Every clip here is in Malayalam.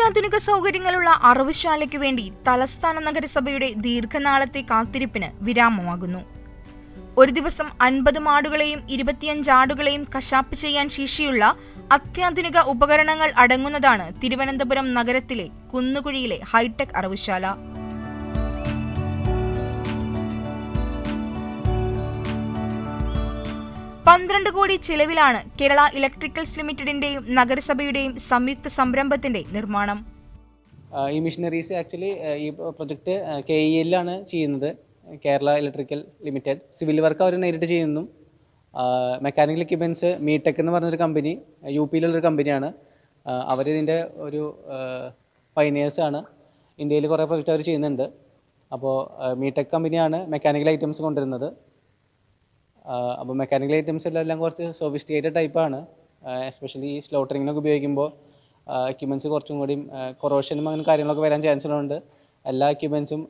അത്യാധുനിക സൗകര്യങ്ങളുള്ള അറവുശാലയ്ക്കു വേണ്ടി തലസ്ഥാന നഗരസഭയുടെ ദീർഘനാളത്തെ കാത്തിരിപ്പിന് വിരാമമാകുന്നു ഒരു ദിവസം അൻപത് മാടുകളെയും ഇരുപത്തിയഞ്ച് ആടുകളെയും കശാപ്പ് ചെയ്യാൻ ശേഷിയുള്ള അത്യാധുനിക ഉപകരണങ്ങൾ അടങ്ങുന്നതാണ് തിരുവനന്തപുരം നഗരത്തിലെ കുന്നുകുഴിയിലെ ഹൈടെക് അറവുശാല പന്ത്രണ്ട് കോടി ചിലവിലാണ് കേരള ഇലക്ട്രിക്കൽസ് ലിമിറ്റഡിന്റെയും നഗരസഭയുടെയും സംയുക്ത സംരംഭത്തിന്റെ നിർമ്മാണം ആ, ഈ മിഷനറീസ് ആക്ച്വലി ഈ പ്രൊജക്റ്റ് കെ ഇ എല്ലാണ് ചെയ്യുന്നത് Kerala electrical limited civil work അവർ നേരിട്ട് ചെയ്യുന്നു മെക്കാനിക്കൽ എക്യുപ്മെൻറ്റ്സ് മീടെക് എന്ന് പറഞ്ഞൊരു കമ്പനി യു പിയിലുള്ളൊരു കമ്പനിയാണ് അവരിതിൻ്റെ ഒരു പൈനിയേഴ്സ് ആണ് ഇന്ത്യയിൽ കുറേ പ്രൊജക്റ്റ് അവർ ചെയ്യുന്നുണ്ട് അപ്പോൾ മീടെക് കമ്പനിയാണ് മെക്കാനിക്കൽ ഐറ്റംസ് കൊണ്ടുവരുന്നത് അപ്പോൾ മെക്കാനിക്കൽ ഐറ്റംസ് എല്ലാം എല്ലാം കുറച്ച് സോഫിസ്റ്റിക്കേറ്റഡ് ടൈപ്പാണ് എസ്പെഷ്യലി സ്ലോട്ടറിങ്ങിനൊക്കെ ഉപയോഗിക്കുമ്പോൾ എക്യുപ്മെൻറ്റ്സ് കുറച്ചും കൂടി കൊറോഷനും അങ്ങനെ കാര്യങ്ങളൊക്കെ വരാൻ ചാൻസ് ഉള്ളതുകൊണ്ട് എല്ലാ എക്യുപ്മെൻറ്റ്സും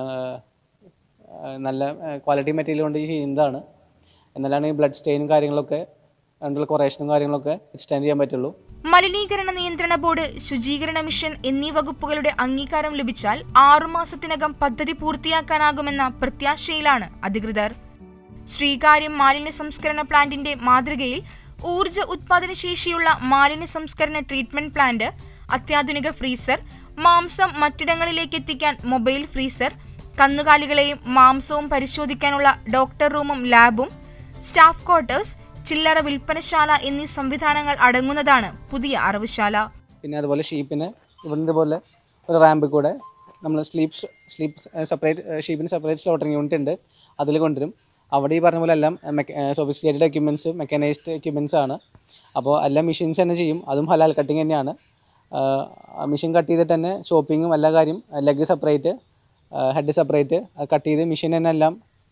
നല്ല ക്വാളിറ്റി മെറ്റീരിയൽ കൊണ്ട് ചെയ്യുന്നതാണ് എന്നാലാണ് ഈ ബ്ലഡ് സ്റ്റെയിനും കാര്യങ്ങളൊക്കെ അതുകൊണ്ടുള്ള കൊറേഷനും കാര്യങ്ങളൊക്കെ എക്സ്റ്റെൻഡ് ചെയ്യാൻ പറ്റുള്ളൂ മലിനീകരണ നിയന്ത്രണ ബോർഡ് ശുചീകരണ മിഷൻ എന്നീ വകുപ്പുകളുടെ അംഗീകാരം ലഭിച്ചാൽ ആറുമാസത്തിനകം പദ്ധതി പൂർത്തിയാക്കാനാകുമെന്ന പ്രത്യാശയിലാണ് അധികൃതർ ശ്രീകാര്യം മാലിന്യ സംസ്കരണ പ്ലാന്റിന്റെ മാതൃകയിൽ ഊർജ ഉത്പാദന ശേഷിയുള്ള മാലിന്യ സംസ്കരണ ട്രീറ്റ്മെന്റ് പ്ലാന്റ് അത്യാധുനിക ഫ്രീസർ മാംസം മറ്റിടങ്ങളിലേക്ക് എത്തിക്കാൻ മൊബൈൽ ഫ്രീസർ കന്നുകാലികളെയും മാംസവും പരിശോധിക്കാനുള്ള ഡോക്ടർ റൂമും ലാബും സ്റ്റാഫ് ക്വാർട്ടേഴ്സ് ചില്ലറ വിൽപ്പനശാല എന്നീ സംവിധാനങ്ങൾ അടങ്ങുന്നതാണ് പുതിയ അറവുശാല പിന്നെ അതുപോലെ ഷീപ്പിന് ഇവിടെ ഇതുപോലെ ഒരു റാമ്പിൽ കൂടെ നമ്മൾ സ്ലീപ്പ് സ്ലീപ്പ് സെപ്പറേറ്റ് ഷീപ്പിന് സെപ്പറേറ്റ് സ്ലോട്ടറിങ് യൂണിറ്റ് ഉണ്ട് അതിൽ കൊണ്ടുവരും അവിടെ ഈ പറഞ്ഞ പോലെ എല്ലാം സോഫിസ്റ്റിക്കേറ്റഡ് എക്യുപ്മെൻറ്റ്സ് മെക്കാനൈസ്ഡ് എക്യുപ്മെൻറ്റ്സ് ആണ് അപ്പോൾ എല്ലാം മെഷീൻസ് തന്നെ ചെയ്യും അതും ഹലാൽ കട്ടിങ് തന്നെയാണ് മെഷീൻ കട്ട് ചെയ്തിട്ട് തന്നെ ഷോപ്പിങ്ങും എല്ലാ കാര്യം ലെഗ് സെപ്പറേറ്റ് ഹെഡ് സെപ്പറേറ്റ് അത് കട്ട് ചെയ്ത് മെഷീൻ തന്നെ എല്ലാം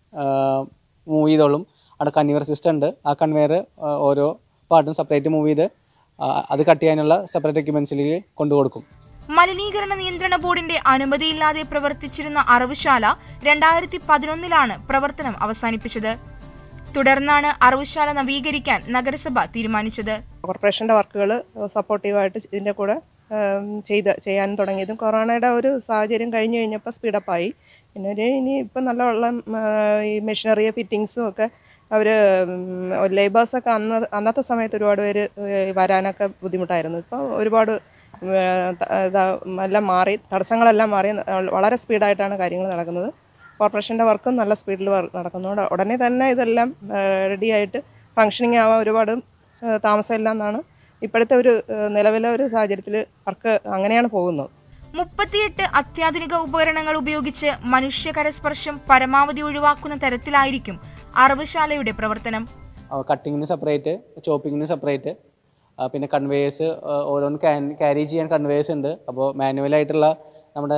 മൂവ് ചെയ്തോളും അവിടെ കൺവെയർ സിസ്റ്റം ഉണ്ട് ആ കൺവെയർ ഓരോ പാർട്ടും സെപ്പറേറ്റ് മൂവ് ചെയ്ത് ആ, അത് കട്ട് ചെയ്യാനുള്ള സെപ്പറേറ്റ് എക്യുപ്മെൻസിലേക്ക് കൊണ്ടു കൊടുക്കും മലിനീകരണ നിയന്ത്രണ ബോർഡിന്റെ അനുമതിയില്ലാതെ പ്രവർത്തിച്ചിരുന്ന അറവുശാല രണ്ടായിരത്തി പതിനൊന്നിലാണ് പ്രവർത്തനം അവസാനിപ്പിച്ചത് തുടർന്നാണ് അറവുശാല നവീകരിക്കാൻ നഗരസഭ തീരുമാനിച്ചത് കോർപ്പറേഷൻ്റെ വർക്കുകൾ സപ്പോർട്ടീവായിട്ട് ഇതിൻ്റെ കൂടെ ഉം, ചെയ്ത് ചെയ്യാൻ തുടങ്ങിയതും കൊറോണയുടെ ഒരു സാഹചര്യം കഴിഞ്ഞ് കഴിഞ്ഞപ്പോൾ സ്പീഡപ്പായി പിന്നെ ഒരു ഇനി ഇപ്പം നല്ല വെള്ളം ഈ മെഷീനറി ഫിറ്റിങ്സും ഒക്കെ അവർ ലേബേഴ്സൊക്കെ അന്ന് അന്നത്തെ സമയത്ത് ഒരുപാട് പേര് ഏഹ്, വരാനൊക്കെ ബുദ്ധിമുട്ടായിരുന്നു ഇപ്പോൾ ഒരുപാട് ഏഹ്, ത- ഇതാ എല്ലാം മാറി തടസ്സങ്ങളെല്ലാം മാറി വളരെ സ്പീഡായിട്ടാണ് കാര്യങ്ങൾ നടക്കുന്നത് കോർപ്പറേഷൻ്റെ വർക്കും നല്ല സ്പീഡിൽ നടക്കുന്നുണ്ട് ഉടനെ തന്നെ ഇതെല്ലാം റെഡിയായിട്ട് ഫങ്ഷനിങ് ആവാൻ ഒരുപാട് ഏഹ് താമസമില്ല എന്നാണ് ഇപ്പോഴത്തെ ഒരു ഏഹ് നിലവിലെ ഒരു സാഹചര്യത്തിൽ വർക്ക് അങ്ങനെയാണ് പോകുന്നത് മുപ്പത്തിയെട്ട് അത്യാധുനിക ഉപകരണങ്ങൾ ഉപയോഗിച്ച് മനുഷ്യകരസ്പർശം പരമാവധി ഒഴിവാക്കുന്ന തരത്തിലായിരിക്കും അറവുശാലയുടെ പ്രവർത്തനം കട്ടിങ്ങിന് സെപ്പറേറ്റ് ചോപ്പിങ്ങിന് സെപ്പറേറ്റ് പിന്നെ കൺവേയേഴ്സ് ഓരോന്ന് ക്യാരി ചെയ്യാൻ കൺവേയേഴ്സ് ഉണ്ട് അപ്പോൾ മാനുവലായിട്ടുള്ള നമ്മുടെ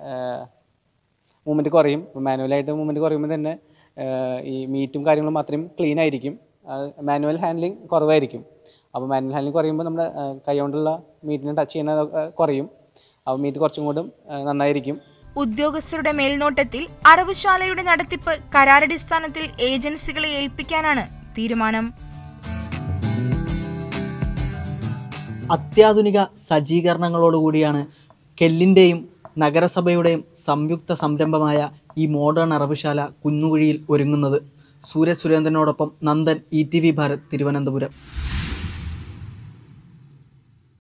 മൂവ്മെൻറ്റ് കുറയും മാനുവലായിട്ട് മൂവ്മെൻറ്റ് കുറയുമ്പോൾ തന്നെ ആ, ഈ മീറ്റും കാര്യങ്ങളും അത്രയും ക്ലീൻ ആയിരിക്കും മാനുവൽ ഹാൻഡ്ലിങ് കുറവായിരിക്കും അപ്പോൾ മാനുവൽ ഹാൻഡ്ലിങ് കുറയുമ്പോൾ നമ്മുടെ ആ, കൈ കൊണ്ടുള്ള മീറ്റിനെ ടച്ച് ചെയ്യുന്നത് കുറയും അപ്പോൾ മീറ്റ് കുറച്ചും കൂടെ ആ, നന്നായിരിക്കും ഉദ്യോഗസ്ഥരുടെ മേൽനോട്ടത്തിൽ അറവുശാലയുടെ നടത്തിപ്പ് കരാറടിസ്ഥാനത്തിൽ ഏജൻസികളെ ഏൽപ്പിക്കാനാണ് തീരുമാനം അത്യാധുനിക സജ്ജീകരണങ്ങളോടുകൂടിയാണ് കെല്ലിൻ്റെയും നഗരസഭയുടെയും സംയുക്ത സംരംഭമായ ഈ മോഡേൺ അറവുശാല കുന്നുകുഴിയിൽ ഒരുങ്ങുന്നത് സൂര്യ സുരേന്ദ്രനോടൊപ്പം Nandan E T V Bharat Thiruvananthapuram